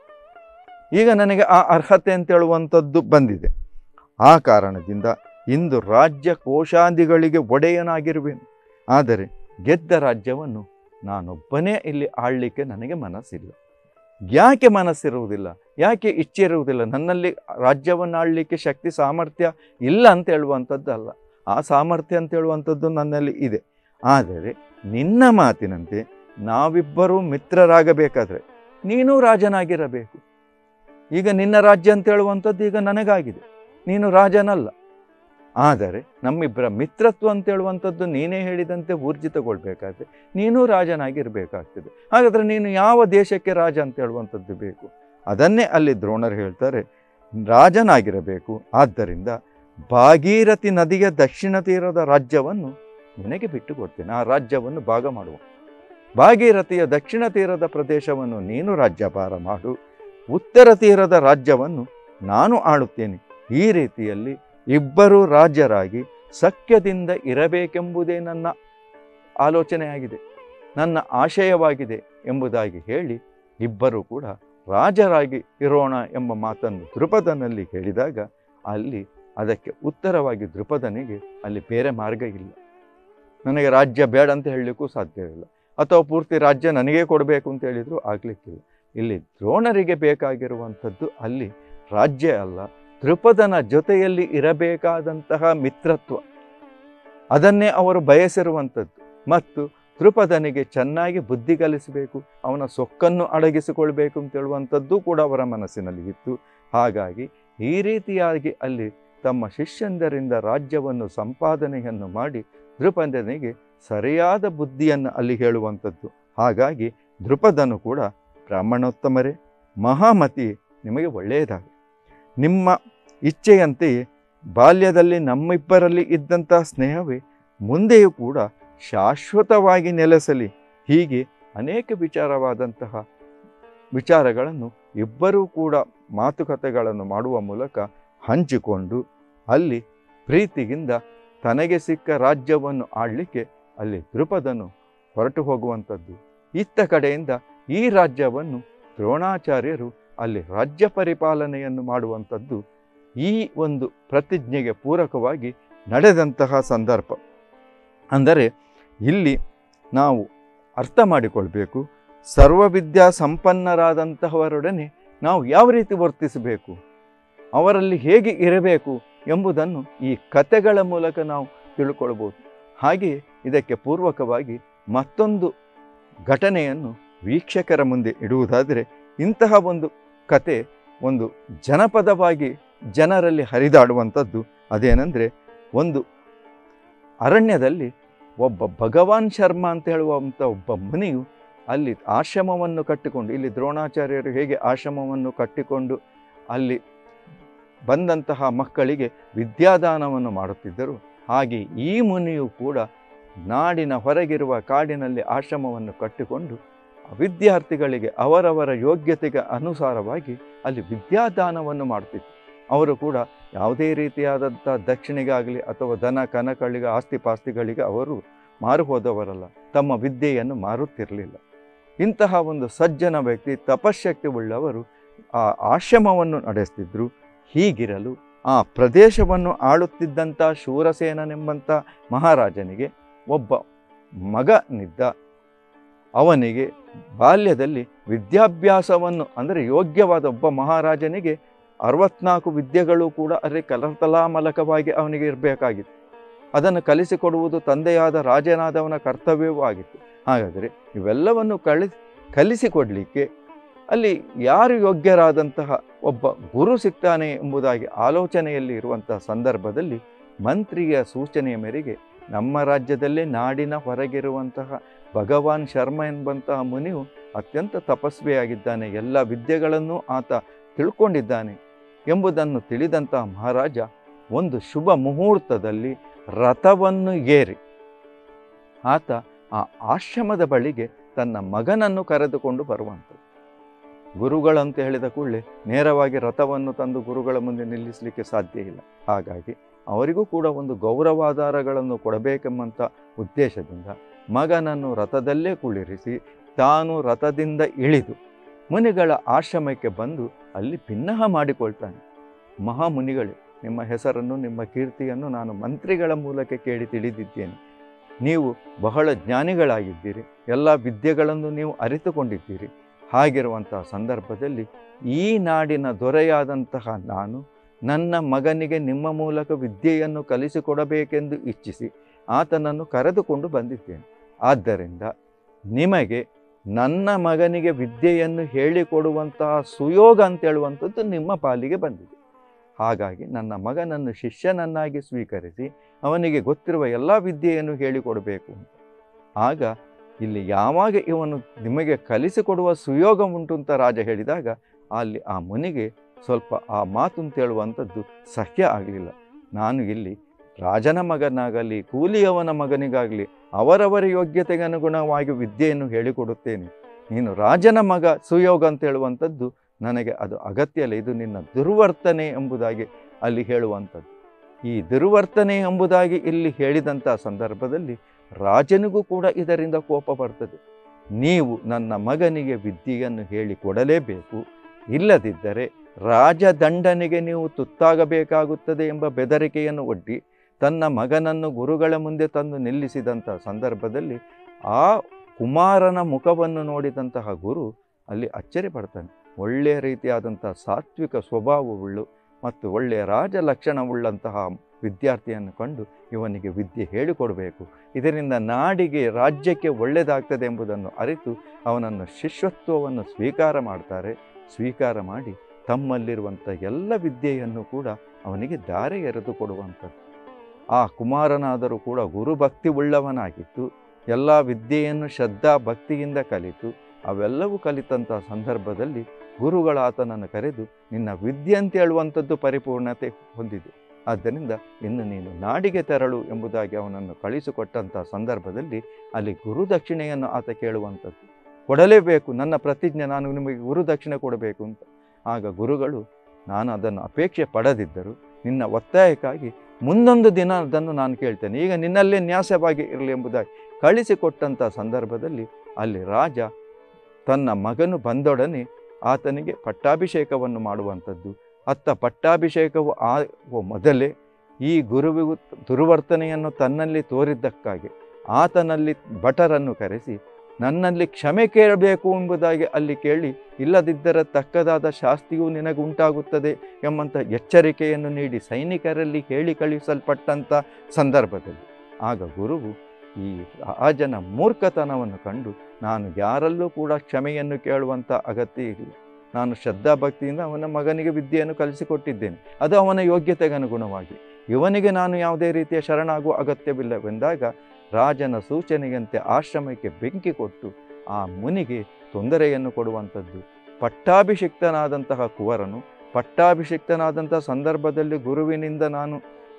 S1: ಈಗ ನನಗೆ ಆ ಅರ್ಹತೆ ಅಂತೇಳುವಂಥದ್ದು ಬಂದಿದೆ ಆ ಕಾರಣದಿಂದ ಇಂದು ರಾಜ್ಯ ಕೋಶಾದಿಗಳಿಗೆ ಒಡೆಯನಾಗಿರುವೆನು ಆದರೆ ಗೆದ್ದ ರಾಜ್ಯವನ್ನು ನಾನೊಬ್ಬನೇ ಇಲ್ಲಿ ಆಳಲಿಕ್ಕೆ ನನಗೆ ಮನಸ್ಸಿಲ್ಲ ಯಾಕೆ ಮನಸ್ಸಿರುವುದಿಲ್ಲ ಯಾಕೆ ಇಚ್ಛೆ ಇರುವುದಿಲ್ಲ ನನ್ನಲ್ಲಿ ರಾಜ್ಯವನ್ನು ಆಳಲಿಕ್ಕೆ ಶಕ್ತಿ ಸಾಮರ್ಥ್ಯ ಇಲ್ಲ ಅಂತ ಹೇಳುವಂಥದ್ದು ಅಲ್ಲ ಆ ಸಾಮರ್ಥ್ಯ ಅಂತ ಹೇಳುವಂಥದ್ದು ನನ್ನಲ್ಲಿ ಇದೆ ಆದರೆ ನಿನ್ನ ಮಾತಿನಂತೆ ನಾವಿಬ್ಬರೂ ಮಿತ್ರರಾಗಬೇಕಾದ್ರೆ ನೀನೂ ರಾಜನಾಗಿರಬೇಕು ಈಗ ನಿನ್ನ ರಾಜ್ಯ ಅಂತ ಹೇಳುವಂಥದ್ದು ಈಗ ನನಗಾಗಿದೆ ನೀನು ರಾಜನಲ್ಲ ಆದರೆ ನಮ್ಮಿಬ್ಬರ ಮಿತ್ರತ್ವ ಅಂತ ಹೇಳುವಂಥದ್ದು ನೀನೇ ಹೇಳಿದಂತೆ ಊರ್ಜಿತಗೊಳ್ಬೇಕಾದ್ರೆ ನೀನೂ ರಾಜನಾಗಿರಬೇಕಾಗ್ತದೆ ಹಾಗಾದರೆ ನೀನು ಯಾವ ದೇಶಕ್ಕೆ ರಾಜ ಅಂತ ಹೇಳುವಂಥದ್ದು ಬೇಕು ಅದನ್ನೇ ಅಲ್ಲಿ ದ್ರೋಣರು ಹೇಳ್ತಾರೆ ರಾಜನಾಗಿರಬೇಕು ಆದ್ದರಿಂದ ಭಾಗೀರಥಿ ನದಿಯ ದಕ್ಷಿಣ ತೀರದ ರಾಜ್ಯವನ್ನು ನಿನಗೆ ಬಿಟ್ಟು ಕೊಡ್ತೇನೆ ಆ ರಾಜ್ಯವನ್ನು ಭಾಗ ಮಾಡುವ ಭಾಗೀರಥಿಯ ದಕ್ಷಿಣ ತೀರದ ಪ್ರದೇಶವನ್ನು ನೀನು ರಾಜ್ಯಭಾರ ಮಾಡು ಉತ್ತರ ತೀರದ ರಾಜ್ಯವನ್ನು ನಾನು ಆಳುತ್ತೇನೆ ಈ ರೀತಿಯಲ್ಲಿ ಇಬ್ಬರು ರಾಜ್ಯರಾಗಿ ಸಖ್ಯದಿಂದ ಇರಬೇಕೆಂಬುದೇ ನನ್ನ ಆಲೋಚನೆಯಾಗಿದೆ ನನ್ನ ಆಶಯವಾಗಿದೆ ಎಂಬುದಾಗಿ ಹೇಳಿ ಇಬ್ಬರು ಕೂಡ ರಾಜರಾಗಿ ಇರೋಣ ಎಂಬ ಮಾತನ್ನು ದೃಪದನಲ್ಲಿ ಹೇಳಿದಾಗ ಅಲ್ಲಿ ಅದಕ್ಕೆ ಉತ್ತರವಾಗಿ ದೃಪದನಿಗೆ ಅಲ್ಲಿ ಬೇರೆ ಮಾರ್ಗ ಇಲ್ಲ ನನಗೆ ರಾಜ್ಯ ಬೇಡ ಅಂತ ಹೇಳಲಿಕ್ಕೂ ಸಾಧ್ಯವಿಲ್ಲ ಅಥವಾ ಪೂರ್ತಿ ರಾಜ್ಯ ನನಗೇ ಕೊಡಬೇಕು ಅಂತ ಹೇಳಿದ್ರು ಆಗಲಿಕ್ಕಿಲ್ಲ ಇಲ್ಲಿ ದ್ರೋಣರಿಗೆ ಬೇಕಾಗಿರುವಂಥದ್ದು ಅಲ್ಲಿ ರಾಜ್ಯ ಅಲ್ಲ ದೃಪದನ ಜೊತೆಯಲ್ಲಿ ಇರಬೇಕಾದಂತಹ ಮಿತ್ರತ್ವ ಅದನ್ನೇ ಅವರು ಬಯಸಿರುವಂಥದ್ದು ಮತ್ತು ದೃಪದನಿಗೆ ಚೆನ್ನಾಗಿ ಬುದ್ಧಿ ಕಲಿಸಬೇಕು ಅವನ ಸೊಕ್ಕನ್ನು ಅಡಗಿಸಿಕೊಳ್ಬೇಕು ಅಂತ ಹೇಳುವಂಥದ್ದು ಕೂಡ ಅವರ ಮನಸ್ಸಿನಲ್ಲಿ ಇತ್ತು ಹಾಗಾಗಿ ಈ ರೀತಿಯಾಗಿ ಅಲ್ಲಿ ತಮ್ಮ ಶಿಷ್ಯಂದರಿಂದ ರಾಜ್ಯವನ್ನು ಸಂಪಾದನೆಯನ್ನು ಮಾಡಿ ದೃಪದನಿಗೆ ಸರಿಯಾದ ಬುದ್ಧಿಯನ್ನು ಅಲ್ಲಿ ಹೇಳುವಂಥದ್ದು ಹಾಗಾಗಿ ದೃಪದನು ಕೂಡ ಬ್ರಾಹ್ಮಣೋತ್ತಮರೇ ಮಹಾಮತಿ ನಿಮಗೆ ಒಳ್ಳೆಯದಾಗಲಿ ನಿಮ್ಮ ಇಚ್ಛೆಯಂತೆಯೇ ಬಾಲ್ಯದಲ್ಲಿ ನಮ್ಮಿಬ್ಬರಲ್ಲಿ ಇದ್ದಂಥ ಸ್ನೇಹವೇ ಮುಂದೆಯೂ ಕೂಡ ಶಾಶ್ವತವಾಗಿ ನೆಲೆಸಲಿ ಹೀಗೆ ಅನೇಕ ವಿಚಾರವಾದಂತಹ ವಿಚಾರಗಳನ್ನು ಇಬ್ಬರೂ ಕೂಡ ಮಾತುಕತೆಗಳನ್ನು ಮಾಡುವ ಮೂಲಕ ಹಂಚಿಕೊಂಡು ಅಲ್ಲಿ ಪ್ರೀತಿಯಿಂದ ತನಗೆ ಸಿಕ್ಕ ರಾಜ್ಯವನ್ನು ಆಡಲಿಕ್ಕೆ ಅಲ್ಲಿ ದೃಪದನು ಹೊರಟು ಹೋಗುವಂಥದ್ದು ಇತ್ತ ಕಡೆಯಿಂದ ಈ ರಾಜ್ಯವನ್ನು ದ್ರೋಣಾಚಾರ್ಯರು ಅಲ್ಲಿ ರಾಜ್ಯ ಪರಿಪಾಲನೆಯನ್ನು ಮಾಡುವಂಥದ್ದು ಈ ಒಂದು ಪ್ರತಿಜ್ಞೆಗೆ ಪೂರಕವಾಗಿ ನಡೆದಂತಹ ಸಂದರ್ಭ ಅಂದರೆ ಇಲ್ಲಿ ನಾವು ಅರ್ಥ ಮಾಡಿಕೊಳ್ಬೇಕು ಸರ್ವವಿದ್ಯಾ ಸಂಪನ್ನರಾದಂತಹವರೊಡನೆ ನಾವು ಯಾವ ರೀತಿ ವರ್ತಿಸಬೇಕು ಅವರಲ್ಲಿ ಹೇಗೆ ಇರಬೇಕು ಎಂಬುದನ್ನು ಈ ಕತೆಗಳ ಮೂಲಕ ನಾವು ತಿಳ್ಕೊಳ್ಬೋದು ಹಾಗೆಯೇ ಇದಕ್ಕೆ ಪೂರ್ವಕವಾಗಿ ಮತ್ತೊಂದು ಘಟನೆಯನ್ನು ವೀಕ್ಷಕರ ಮುಂದೆ ಇಡುವುದಾದರೆ ಇಂತಹ ಒಂದು ಕತೆ ಒಂದು ಜನಪದವಾಗಿ ಜನರಲ್ಲಿ ಹರಿದಾಡುವಂಥದ್ದು ಅದೇನೆಂದರೆ ಒಂದು ಅರಣ್ಯದಲ್ಲಿ ಒಬ್ಬ ಭಗವಾನ್ ಶರ್ಮಾ ಅಂತ ಹೇಳುವಂಥ ಒಬ್ಬ ಮುನಿಯು ಅಲ್ಲಿ ಆಶ್ರಮವನ್ನು ಕಟ್ಟಿಕೊಂಡು ಇಲ್ಲಿ ದ್ರೋಣಾಚಾರ್ಯರು ಹೇಗೆ ಆಶ್ರಮವನ್ನು ಕಟ್ಟಿಕೊಂಡು ಅಲ್ಲಿ ಬಂದಂತಹ ಮಕ್ಕಳಿಗೆ ವಿದ್ಯಾದಾನವನ್ನು ಮಾಡುತ್ತಿದ್ದರು ಹಾಗೆ ಈ ಮುನಿಯು ಕೂಡ ನಾಡಿನ ಹೊರಗಿರುವ ಕಾಡಿನಲ್ಲಿ ಆಶ್ರಮವನ್ನು ಕಟ್ಟಿಕೊಂಡು ವಿದ್ಯಾರ್ಥಿಗಳಿಗೆ ಅವರವರ ಯೋಗ್ಯತೆಗೆ ಅನುಸಾರವಾಗಿ ಅಲ್ಲಿ ವಿದ್ಯಾದಾನವನ್ನು ಮಾಡ್ತಿತ್ತು ಅವರು ಕೂಡ ಯಾವುದೇ ರೀತಿಯಾದಂಥ ದಕ್ಷಿಣೆಗಾಗಲಿ ಅಥವಾ ದನ ಕನಕಳಿಗೆ ಆಸ್ತಿ ಪಾಸ್ತಿಗಳಿಗೆ ಅವರು ಮಾರು ಹೋದವರಲ್ಲ ತಮ್ಮ ವಿದ್ಯೆಯನ್ನು ಮಾರುತ್ತಿರಲಿಲ್ಲ ಇಂತಹ ಒಂದು ಸಜ್ಜನ ವ್ಯಕ್ತಿ ತಪಶಕ್ತಿ ಉಳ್ಳವರು ಆ ಆಶ್ರಮವನ್ನು ನಡೆಸ್ತಿದ್ರು ಹೀಗಿರಲು ಆ ಪ್ರದೇಶವನ್ನು ಆಳುತ್ತಿದ್ದಂಥ ಶೂರಸೇನನೆಂಬಂಥ ಮಹಾರಾಜನಿಗೆ ಒಬ್ಬ ಮಗನಿದ್ದ ಅವನಿಗೆ ಬಾಲ್ಯದಲ್ಲಿ ವಿದ್ಯಾಭ್ಯಾಸವನ್ನು ಅಂದರೆ ಯೋಗ್ಯವಾದ ಒಬ್ಬ ಮಹಾರಾಜನಿಗೆ ಅರವತ್ನಾಲ್ಕು ವಿದ್ಯೆಗಳು ಕೂಡ ಅಲ್ಲಿ ಕಲತಲಾಮಲಕವಾಗಿ ಅವನಿಗೆ ಇರಬೇಕಾಗಿತ್ತು ಅದನ್ನು ಕಲಿಸಿಕೊಡುವುದು ತಂದೆಯಾದ ರಾಜನಾದವನ ಕರ್ತವ್ಯವೂ ಆಗಿತ್ತು ಹಾಗಾದರೆ ಇವೆಲ್ಲವನ್ನು ಕಳಿ ಕಲಿಸಿಕೊಡಲಿಕ್ಕೆ ಅಲ್ಲಿ ಯಾರು ಯೋಗ್ಯರಾದಂತಹ ಒಬ್ಬ ಗುರು ಸಿಗ್ತಾನೆ ಎಂಬುದಾಗಿ ಆಲೋಚನೆಯಲ್ಲಿ ಇರುವಂತಹ ಸಂದರ್ಭದಲ್ಲಿ ಮಂತ್ರಿಯ ಸೂಚನೆಯ ಮೇರೆಗೆ ನಮ್ಮ ರಾಜ್ಯದಲ್ಲೇ ನಾಡಿನ ಹೊರಗಿರುವಂತಹ ಭಗವಾನ್ ಶರ್ಮ ಎಂಬಂತಹ ಮುನಿಯು ಅತ್ಯಂತ ತಪಸ್ವಿಯಾಗಿದ್ದಾನೆ ಎಲ್ಲ ವಿದ್ಯೆಗಳನ್ನು ಆತ ತಿಳ್ಕೊಂಡಿದ್ದಾನೆ ಎಂಬುದನ್ನು ತಿಳಿದಂತಹ ಮಹಾರಾಜ ಒಂದು ಶುಭ ಮುಹೂರ್ತದಲ್ಲಿ ರಥವನ್ನು ಏರಿ ಆತ ಆ ಆಶ್ರಮದ ಬಳಿಗೆ ತನ್ನ ಮಗನನ್ನು ಕರೆದುಕೊಂಡು ಬರುವಂಥದ್ದು ಗುರುಗಳಂತ ಹೇಳಿದ ಕೂಡಲೇ ನೇರವಾಗಿ ರಥವನ್ನು ತಂದು ಗುರುಗಳ ಮುಂದೆ ನಿಲ್ಲಿಸಲಿಕ್ಕೆ ಸಾಧ್ಯ ಇಲ್ಲ ಹಾಗಾಗಿ ಅವರಿಗೂ ಕೂಡ ಒಂದು ಗೌರವಾಧಾರಗಳನ್ನು ಕೊಡಬೇಕೆಂಬಂಥ ಉದ್ದೇಶದಿಂದ ಮಗನನ್ನು ರಥದಲ್ಲೇ ಕುಳ್ಳಿರಿಸಿ ತಾನು ರಥದಿಂದ ಇಳಿದು ಮುನಿಗಳ ಆಶ್ರಮಕ್ಕೆ ಬಂದು ಅಲ್ಲಿ ಭಿನ್ನಹ ಮಾಡಿಕೊಳ್ತಾನೆ ಮಹಾಮುನಿಗಳೇ ನಿಮ್ಮ ಹೆಸರನ್ನು ನಿಮ್ಮ ಕೀರ್ತಿಯನ್ನು ನಾನು ಮಂತ್ರಿಗಳ ಮೂಲಕ ಕೇಳಿ ತಿಳಿದಿದ್ದೇನೆ ನೀವು ಬಹಳ ಜ್ಞಾನಿಗಳಾಗಿದ್ದೀರಿ ಎಲ್ಲ ವಿದ್ಯೆಗಳನ್ನು ನೀವು ಅರಿತುಕೊಂಡಿದ್ದೀರಿ ಹಾಗಿರುವಂತಹ ಸಂದರ್ಭದಲ್ಲಿ ಈ ನಾಡಿನ ದೊರೆಯಾದಂತಹ ನಾನು ನನ್ನ ಮಗನಿಗೆ ನಿಮ್ಮ ಮೂಲಕ ವಿದ್ಯೆಯನ್ನು ಕಲಿಸಿಕೊಡಬೇಕೆಂದು ಇಚ್ಛಿಸಿ ಆತನನ್ನು ಕರೆದುಕೊಂಡು ಬಂದಿದ್ದೇನೆ ಆದ್ದರಿಂದ ನಿಮಗೆ ನನ್ನ ಮಗನಿಗೆ ವಿದ್ಯೆಯನ್ನು ಹೇಳಿಕೊಡುವಂತಹ ಸುಯೋಗ ಅಂತ ಹೇಳುವಂಥದ್ದು ನಿಮ್ಮ ಪಾಲಿಗೆ ಬಂದಿದೆ ಹಾಗಾಗಿ ನನ್ನ ಮಗನನ್ನು ಶಿಷ್ಯನನ್ನಾಗಿ ಸ್ವೀಕರಿಸಿ ಅವನಿಗೆ ಗೊತ್ತಿರುವ ಎಲ್ಲ ವಿದ್ಯೆಯನ್ನು ಹೇಳಿಕೊಡಬೇಕು ಆಗ ಇಲ್ಲಿ ಯಾವಾಗ ಇವನು ನಿಮಗೆ ಕಲಿಸಿಕೊಡುವ ಸುಯೋಗ ಉಂಟು ಅಂತ ರಾಜ ಹೇಳಿದಾಗ ಅಲ್ಲಿ ಆ ಮುನಿಗೆ ಸ್ವಲ್ಪ ಆ ಮಾತು ಅಂತ ಹೇಳುವಂಥದ್ದು ಸಹ್ಯ ಆಗಲಿಲ್ಲ ನಾನು ಇಲ್ಲಿ ರಾಜನ ಮಗನಾಗಲಿ ಕೂಲಿಯವನ ಮಗನಿಗಾಗಲಿ ಅವರವರ ಯೋಗ್ಯತೆಗೆ ಅನುಗುಣವಾಗಿ ವಿದ್ಯೆಯನ್ನು ಹೇಳಿಕೊಡುತ್ತೇನೆ ನೀನು ರಾಜನ ಮಗ ಸುಯೋಗ ಅಂತ ಹೇಳುವಂಥದ್ದು ನನಗೆ ಅದು ಅಗತ್ಯ ಇಲ್ಲ ಇದು ನಿನ್ನ ದುರ್ವರ್ತನೆ ಎಂಬುದಾಗಿ ಅಲ್ಲಿ ಹೇಳುವಂಥದ್ದು ಈ ದುರ್ವರ್ತನೆ ಎಂಬುದಾಗಿ ಇಲ್ಲಿ ಹೇಳಿದಂಥ ಸಂದರ್ಭದಲ್ಲಿ ರಾಜನಿಗೂ ಕೂಡ ಇದರಿಂದ ಕೋಪ ಬರ್ತದೆ ನೀವು ನನ್ನ ಮಗನಿಗೆ ವಿದ್ಯೆಯನ್ನು ಹೇಳಿ ಕೊಡಲೇಬೇಕು ಇಲ್ಲದಿದ್ದರೆ ರಾಜದಂಡನೆಗೆ ನೀವು ತುತ್ತಾಗಬೇಕಾಗುತ್ತದೆ ಎಂಬ ಬೆದರಿಕೆಯನ್ನು ಒಡ್ಡಿ ತನ್ನ ಮಗನನ್ನು ಗುರುಗಳ ಮುಂದೆ ತಂದು ನಿಲ್ಲಿಸಿದಂಥ ಸಂದರ್ಭದಲ್ಲಿ ಆ ಕುಮಾರನ ಮುಖವನ್ನು ನೋಡಿದಂತಹ ಗುರು ಅಲ್ಲಿ ಅಚ್ಚರಿ ಪಡ್ತಾನೆ ಒಳ್ಳೆಯ ರೀತಿಯಾದಂಥ ಸಾತ್ವಿಕ ಸ್ವಭಾವವುಳ್ಳು ಮತ್ತು ಒಳ್ಳೆಯ ರಾಜ ಲಕ್ಷಣವುಳ್ಳಂತಹ ವಿದ್ಯಾರ್ಥಿಯನ್ನು ಕಂಡು ಇವನಿಗೆ ವಿದ್ಯೆ ಹೇಳಿಕೊಡಬೇಕು ಇದರಿಂದ ನಾಡಿಗೆ ರಾಜ್ಯಕ್ಕೆ ಒಳ್ಳೆಯದಾಗ್ತದೆ ಎಂಬುದನ್ನು ಅರಿತು ಅವನನ್ನು ಶಿಷ್ಯತ್ವವನ್ನು ಸ್ವೀಕಾರ ಮಾಡ್ತಾರೆ ಸ್ವೀಕಾರ ಮಾಡಿ ತಮ್ಮಲ್ಲಿರುವಂಥ ಎಲ್ಲ ವಿದ್ಯೆಯನ್ನು ಕೂಡ ಅವನಿಗೆ ದಾರೆ ಎರೆದು ಕೊಡುವಂಥದ್ದು ಆ ಕುಮಾರನಾದರೂ ಕೂಡ ಗುರುಭಕ್ತಿ ಉಳ್ಳವನಾಗಿದ್ದು ಎಲ್ಲ ವಿದ್ಯೆಯನ್ನು ಶ್ರದ್ಧಾ ಭಕ್ತಿಯಿಂದ ಕಲಿತು ಅವೆಲ್ಲವೂ ಕಲಿತಂಥ ಸಂದರ್ಭದಲ್ಲಿ ಗುರುಗಳ ಆತನನ್ನು ಕರೆದು ನಿನ್ನ ವಿದ್ಯೆ ಅಂತ ಹೇಳುವಂಥದ್ದು ಪರಿಪೂರ್ಣತೆ ಹೊಂದಿದೆ ಆದ್ದರಿಂದ ಇನ್ನು ನೀನು ನಾಡಿಗೆ ತೆರಳು ಎಂಬುದಾಗಿ ಅವನನ್ನು ಕಳಿಸಿಕೊಟ್ಟಂಥ ಸಂದರ್ಭದಲ್ಲಿ ಅಲ್ಲಿ ಗುರುದಕ್ಷಿಣೆಯನ್ನು ಆತ ಕೇಳುವಂಥದ್ದು ಕೊಡಲೇಬೇಕು ನನ್ನ ಪ್ರತಿಜ್ಞೆ ನಾನು ನಿಮಗೆ ಗುರುದಕ್ಷಿಣೆ ಕೊಡಬೇಕು ಅಂತ ಆಗ ಗುರುಗಳು ನಾನು ಅದನ್ನು ಅಪೇಕ್ಷೆ ಪಡದಿದ್ದರು ನಿನ್ನ ಒತ್ತಾಯಕ್ಕಾಗಿ ಮುಂದೊಂದು ದಿನ ಅದನ್ನು ನಾನು ಕೇಳ್ತೇನೆ ಈಗ ನಿನ್ನಲ್ಲೇ ನ್ಯಾಸವಾಗಿ ಇರಲಿ ಎಂಬುದಾಗಿ ಕಳಿಸಿಕೊಟ್ಟಂಥ ಸಂದರ್ಭದಲ್ಲಿ ಅಲ್ಲಿ ರಾಜ ತನ್ನ ಮಗನು ಬಂದೊಡನೆ ಆತನಿಗೆ ಪಟ್ಟಾಭಿಷೇಕವನ್ನು ಮಾಡುವಂಥದ್ದು ಅತ್ತ ಪಟ್ಟಾಭಿಷೇಕವು ಆಗುವ ಮೊದಲೇ ಈ ಗುರುವಿಗೂ ದುರ್ವರ್ತನೆಯನ್ನು ತನ್ನಲ್ಲಿ ತೋರಿದ್ದಕ್ಕಾಗಿ ಆತನಲ್ಲಿ ಭಟರನ್ನು ಕರೆಸಿ ನನ್ನಲ್ಲಿ ಕ್ಷಮೆ ಕೇಳಬೇಕು ಎಂಬುದಾಗಿ ಅಲ್ಲಿ ಕೇಳಿ ಇಲ್ಲದಿದ್ದರೆ ತಕ್ಕದಾದ ಶಾಸ್ತಿಯೂ ನಿನಗುಂಟಾಗುತ್ತದೆ ಎಂಬಂಥ ಎಚ್ಚರಿಕೆಯನ್ನು ನೀಡಿ ಸೈನಿಕರಲ್ಲಿ ಹೇಳಿ ಕಳುಹಿಸಲ್ಪಟ್ಟಂಥ ಸಂದರ್ಭದಲ್ಲಿ ಆಗ ಗುರುವು ಈ ರಾಜನ ಮೂರ್ಖತನವನ್ನು ಕಂಡು ನಾನು ಯಾರಲ್ಲೂ ಕೂಡ ಕ್ಷಮೆಯನ್ನು ಕೇಳುವಂಥ ಅಗತ್ಯ ಇಲ್ಲ ನಾನು ಶ್ರದ್ಧಾಭಕ್ತಿಯಿಂದ ಅವನ ಮಗನಿಗೆ ವಿದ್ಯೆಯನ್ನು ಕಲಿಸಿಕೊಟ್ಟಿದ್ದೇನೆ ಅದು ಅವನ ಯೋಗ್ಯತೆಗೆ ಅನುಗುಣವಾಗಿ ಇವನಿಗೆ ನಾನು ಯಾವುದೇ ರೀತಿಯ ಶರಣಾಗುವ ಅಗತ್ಯವಿಲ್ಲವೆಂದಾಗ ರಾಜನ ಸೂಚನೆಯಂತೆ ಆಶ್ರಮಕ್ಕೆ ಬೆಂಕಿ ಕೊಟ್ಟು ಆ ಮುನಿಗೆ ತೊಂದರೆಯನ್ನು ಕೊಡುವಂಥದ್ದು ಪಟ್ಟಾಭಿಷಿಕ್ತನಾದಂತಹ ಕುವರನು ಪಟ್ಟಾಭಿಷಿಕ್ತನಾದಂಥ ಸಂದರ್ಭದಲ್ಲಿ ಗುರುವಿನಿಂದ ನಾನು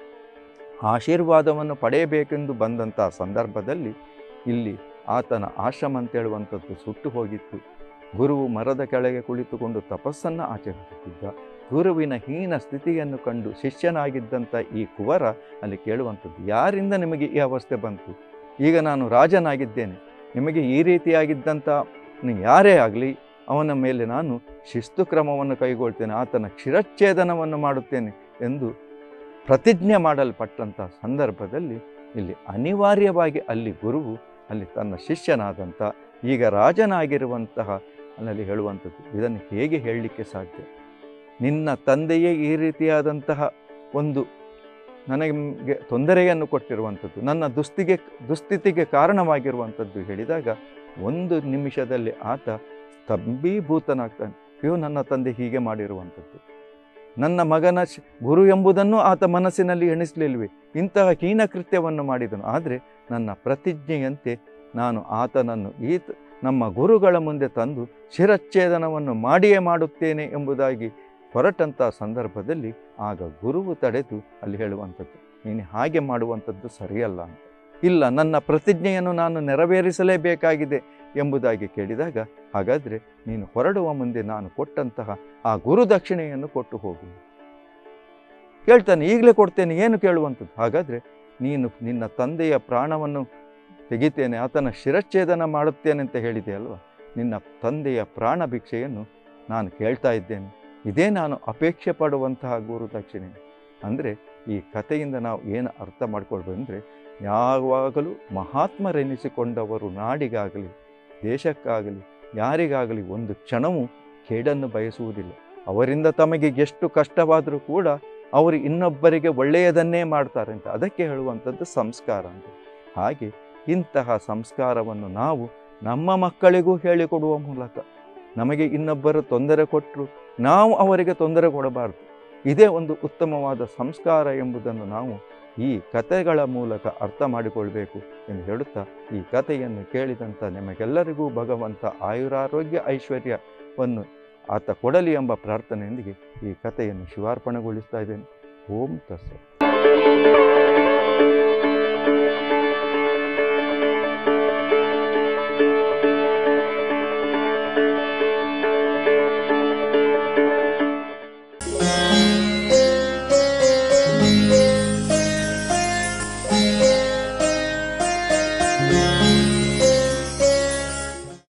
S1: ಆಶೀರ್ವಾದವನ್ನು ಪಡೆಯಬೇಕೆಂದು ಬಂದಂಥ ಸಂದರ್ಭದಲ್ಲಿ ಇಲ್ಲಿ ಆತನ ಆಶ್ರಮ ಅಂತೇಳುವಂಥದ್ದು ಸುಟ್ಟು ಹೋಗಿತ್ತು ಗುರುವು ಮರದ ಕೆಳಗೆ ಕುಳಿತುಕೊಂಡು ತಪಸ್ಸನ್ನು ಆಚರಿಸುತ್ತಿದ್ದ ಗುರುವಿನ ಹೀನ ಸ್ಥಿತಿಯನ್ನು ಕಂಡು ಶಿಷ್ಯನಾಗಿದ್ದಂಥ ಈ ಕುವರ ಅಲ್ಲಿ ಕೇಳುವಂಥದ್ದು ಯಾರಿಂದ ನಿಮಗೆ ಈ ಅವಸ್ಥೆ ಬಂತು ಈಗ ನಾನು ರಾಜನಾಗಿದ್ದೇನೆ ನಿಮಗೆ ಈ ರೀತಿಯಾಗಿದ್ದಂಥ ನೀವು ಯಾರೇ ಆಗಲಿ ಅವನ ಮೇಲೆ ನಾನು ಶಿಸ್ತು ಕ್ರಮವನ್ನು ಕೈಗೊಳ್ತೇನೆ ಆತನ ಶಿರಚ್ಛೇದನವನ್ನು ಮಾಡುತ್ತೇನೆ ಎಂದು ಪ್ರತಿಜ್ಞೆ ಮಾಡಲ್ಪಟ್ಟಂಥ ಸಂದರ್ಭದಲ್ಲಿ ಇಲ್ಲಿ ಅನಿವಾರ್ಯವಾಗಿ ಅಲ್ಲಿ ಗುರುವು ಅಲ್ಲಿ ತನ್ನ ಶಿಷ್ಯನಾದಂಥ ಈಗ ರಾಜನಾಗಿರುವಂತಹ ಅಲ್ಲಿ ಹೇಳುವಂಥದ್ದು ಇದನ್ನು ಹೇಗೆ ಹೇಳಲಿಕ್ಕೆ ಸಾಧ್ಯ ನಿನ್ನ ತಂದೆಯೇ ಈ ರೀತಿಯಾದಂತಹ ಒಂದು ನನಗೆ ತೊಂದರೆಯನ್ನು ಕೊಟ್ಟಿರುವಂಥದ್ದು ನನ್ನ ದುಸ್ತಿಗೆ ದುಸ್ಥಿತಿಗೆ ಕಾರಣವಾಗಿರುವಂಥದ್ದು ಹೇಳಿದಾಗ ಒಂದು ನಿಮಿಷದಲ್ಲಿ ಆತ ಸ್ತಂಭೀಭೂತನಾಗ್ತಾನೆ ಅಯ್ಯೋ ನನ್ನ ತಂದೆ ಹೀಗೆ ಮಾಡಿರುವಂಥದ್ದು ನನ್ನ ಮಗನ ಶ್- ಗುರು ಎಂಬುದನ್ನು ಆತ ಮನಸ್ಸಿನಲ್ಲಿ ಎಣಿಸಲಿಲ್ವೇ ಇಂತಹ ಹೀನ ಕೃತ್ಯವನ್ನು ಮಾಡಿದನು ಆದರೆ ನನ್ನ ಪ್ರತಿಜ್ಞೆಯಂತೆ ನಾನು ಆತನನ್ನು ಈತ ನಮ್ಮ ಗುರುಗಳ ಮುಂದೆ ತಂದು ಶಿರಚ್ಛೇದನವನ್ನು ಮಾಡಿಯೇ ಮಾಡುತ್ತೇನೆ ಎಂಬುದಾಗಿ ಹೊರಟಂಥ ಸಂದರ್ಭದಲ್ಲಿ ಆಗ ಗುರುವು ತಡೆದು ಅಲ್ಲಿ ಹೇಳುವಂಥದ್ದು ನೀನು ಹಾಗೆ ಮಾಡುವಂಥದ್ದು ಸರಿಯಲ್ಲ ಅಂತ ಇಲ್ಲ ನನ್ನ ಪ್ರತಿಜ್ಞೆಯನ್ನು ನಾನು ನೆರವೇರಿಸಲೇಬೇಕಾಗಿದೆ ಎಂಬುದಾಗಿ ಕೇಳಿದಾಗ ಹಾಗಾದರೆ ನೀನು ಹೊರಡುವ ಮುಂದೆ ನಾನು ಕೊಟ್ಟಂತಹ ಆ ಗುರುದಕ್ಷಿಣೆಯನ್ನು ಕೊಟ್ಟು ಹೋಗು ಕೇಳ್ತಾನೆ ಈಗಲೇ ಕೊಡ್ತೇನೆ ಏನು ಕೇಳುವಂಥದ್ದು ಹಾಗಾದರೆ ನೀನು ನಿನ್ನ ತಂದೆಯ ಪ್ರಾಣವನ್ನು ತೆಗಿತೇನೆ ಆತನ ಶಿರಚ್ಛೇದನ ಮಾಡುತ್ತೇನೆ ಅಂತ ಹೇಳಿದೆ ಅಲ್ವಾ ನಿನ್ನ ತಂದೆಯ ಪ್ರಾಣ ಭಿಕ್ಷೆಯನ್ನು ನಾನು ಕೇಳ್ತಾ ಇದ್ದೇನೆ ಇದೇ ನಾನು ಅಪೇಕ್ಷೆ ಪಡುವಂತಹ ಗುರುದಕ್ಷಿಣೆ ಅಂದರೆ ಈ ಕಥೆಯಿಂದ ನಾವು ಏನು ಅರ್ಥ ಮಾಡ್ಕೊಳ್ಬೇಕಂದ್ರೆ ಯಾವಾಗಲೂ ಮಹಾತ್ಮರೆನಿಸಿಕೊಂಡವರು ನಾಡಿಗಾಗಲಿ ದೇಶಕ್ಕಾಗಲಿ ಯಾರಿಗಾಗಲಿ ಒಂದು ಕ್ಷಣವೂ ಕೇಡನ್ನು ಬಯಸುವುದಿಲ್ಲ ಅವರಿಂದ ತಮಗೆ ಎಷ್ಟು ಕಷ್ಟವಾದರೂ ಕೂಡ ಅವರು ಇನ್ನೊಬ್ಬರಿಗೆ ಒಳ್ಳೆಯದನ್ನೇ ಮಾಡ್ತಾರೆ ಅಂತ ಅದಕ್ಕೆ ಹೇಳುವಂಥದ್ದು ಸಂಸ್ಕಾರ ಅಂತ ಹಾಗೆ ಇಂತಹ ಸಂಸ್ಕಾರವನ್ನು ನಾವು ನಮ್ಮ ಮಕ್ಕಳಿಗೂ ಹೇಳಿಕೊಡುವ ಮೂಲಕ ನಮಗೆ ಇನ್ನೊಬ್ಬರು ತೊಂದರೆ ಕೊಟ್ಟರು ನಾವು ಅವರಿಗೆ ತೊಂದರೆ ಕೊಡಬಾರ್ದು ಇದೇ ಒಂದು ಉತ್ತಮವಾದ ಸಂಸ್ಕಾರ ಎಂಬುದನ್ನು ನಾವು ಈ ಕಥೆಗಳ ಮೂಲಕ ಅರ್ಥ ಮಾಡಿಕೊಳ್ಬೇಕು ಎಂದು ಹೇಳುತ್ತಾ ಈ ಕಥೆಯನ್ನು ಕೇಳಿದಂಥ ನಿಮಗೆಲ್ಲರಿಗೂ ಭಗವಂತ ಆಯುರಾರೋಗ್ಯ ಐಶ್ವರ್ಯವನ್ನು ಆತ ಕೊಡಲಿ ಎಂಬ ಪ್ರಾರ್ಥನೆಯೊಂದಿಗೆ ಈ ಕಥೆಯನ್ನು ಶಿವಾರ್ಪಣೆಗೊಳಿಸ್ತಾ ಇದ್ದೇನೆ ಓಂ ತಸ್ಸ